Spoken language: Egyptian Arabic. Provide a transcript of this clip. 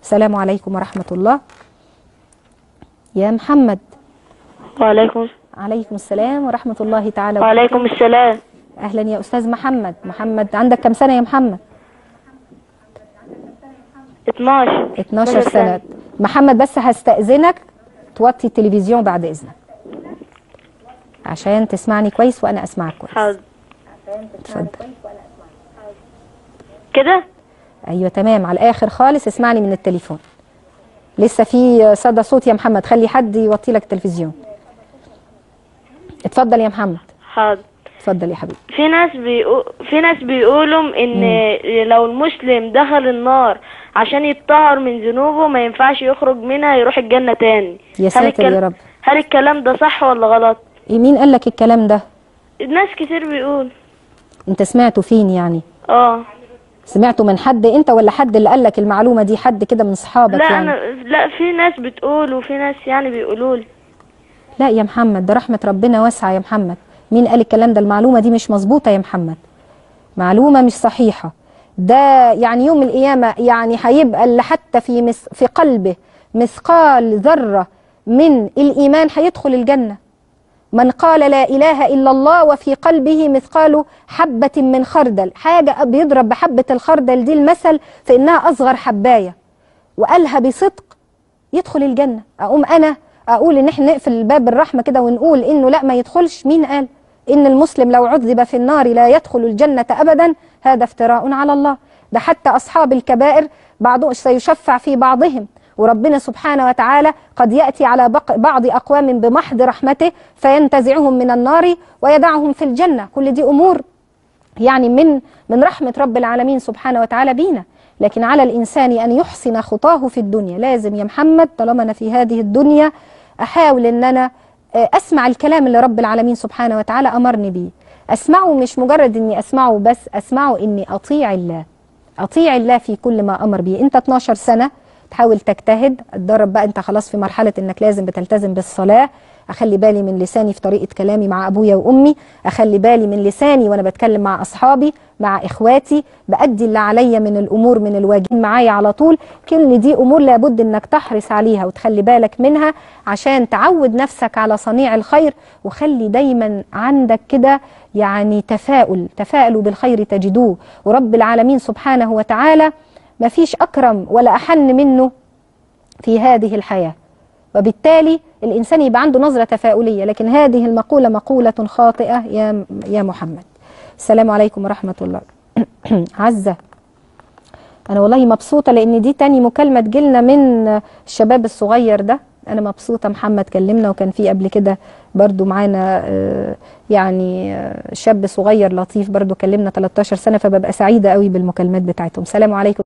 السلام عليكم ورحمة الله يا محمد وعليكم عليكم السلام ورحمة الله تعالى وعليكم السلام أهلا يا أستاذ محمد محمد عندك كم سنة يا محمد 12 12 سنة محمد بس هستأذنك توطي التلفزيون بعد إذنك عشان تسمعني كويس وأنا أسمعك كويس حاضر اتفضل كده أيوة تمام على الآخر خالص اسمعني من التليفون لسه في صدى صوت يا محمد خلي حد يوطي لك التلفزيون اتفضل يا محمد حاضر اتفضل يا حبيبي في ناس بيقو... في ناس بيقولوا ان لو المسلم دخل النار عشان يتطهر من ذنوبه ما ينفعش يخرج منها يروح الجنة تاني يا هل ساتر يا رب. هل الكلام ده صح ولا غلط إيه مين قال لك الكلام ده ناس كتير بيقول انت سمعته فين يعني اه سمعته من حد انت ولا حد اللي قال لك المعلومة دي حد كده من صحابك لا يعني انا لا في ناس بتقول وفي ناس يعني بيقولوا لي لا يا محمد ده رحمة ربنا واسعة يا محمد مين قال الكلام ده المعلومة دي مش مظبوطة يا محمد معلومة مش صحيحة ده يعني يوم القيامة يعني هيبقى اللي حتى في مس في قلبه مثقال ذرة من الإيمان هيدخل الجنة من قال لا إله إلا الله وفي قلبه مثقال حبة من خردل حاجة بيضرب بحبة الخردل دي المثل في إنها أصغر حباية وقالها بصدق يدخل الجنة أقوم أنا أقول إن إحنا نقفل باب الرحمة كده ونقول إنه لا ما يدخلش مين قال إن المسلم لو عذب في النار لا يدخل الجنة أبدا هذا افتراء على الله ده حتى أصحاب الكبائر بعضهم سيشفع في بعضهم وربنا سبحانه وتعالى قد يأتي على بق- بعض أقوام بمحض رحمته فينتزعهم من النار ويدعهم في الجنة كل دي أمور يعني من من رحمة رب العالمين سبحانه وتعالى بينا لكن على الإنسان أن يحسن خطاه في الدنيا لازم يا محمد طالما أنا في هذه الدنيا أحاول أن أنا آه، أسمع الكلام اللي رب العالمين سبحانه وتعالى أمرني بيه أسمعه مش مجرد أني أسمعه بس أسمعه أني أطيع الله أطيع الله في كل ما أمر به أنت 12 سنة تحاول تجتهد تدرب بقى أنت خلاص في مرحلة أنك لازم بتلتزم بالصلاة أخلي بالي من لساني في طريقة كلامي مع أبويا وأمي أخلي بالي من لساني وأنا بتكلم مع أصحابي مع إخواتي بأدي اللي عليا من الأمور من الواجب معايا على طول كل دي أمور لابد أنك تحرص عليها وتخلي بالك منها عشان تعود نفسك على صنيع الخير وخلي دايما عندك كده يعني تفاؤل تفاؤلوا بالخير تجدوه ورب العالمين سبحانه وتعالى ما فيش أكرم ولا أحن منه في هذه الحياة وبالتالي الإنسان يبقى عنده نظرة تفاؤلية لكن هذه المقولة مقولة خاطئة يا يا محمد السلام عليكم ورحمة الله عزة أنا والله مبسوطة لأن دي تاني مكالمة تجيلنا من الشباب الصغير ده أنا مبسوطة محمد كلمنا وكان في قبل كده برضو معانا آه، يعني آه، شاب صغير لطيف برضو كلمنا 13 سنة فببقى سعيدة قوي بالمكالمات بتاعتهم سلام عليكم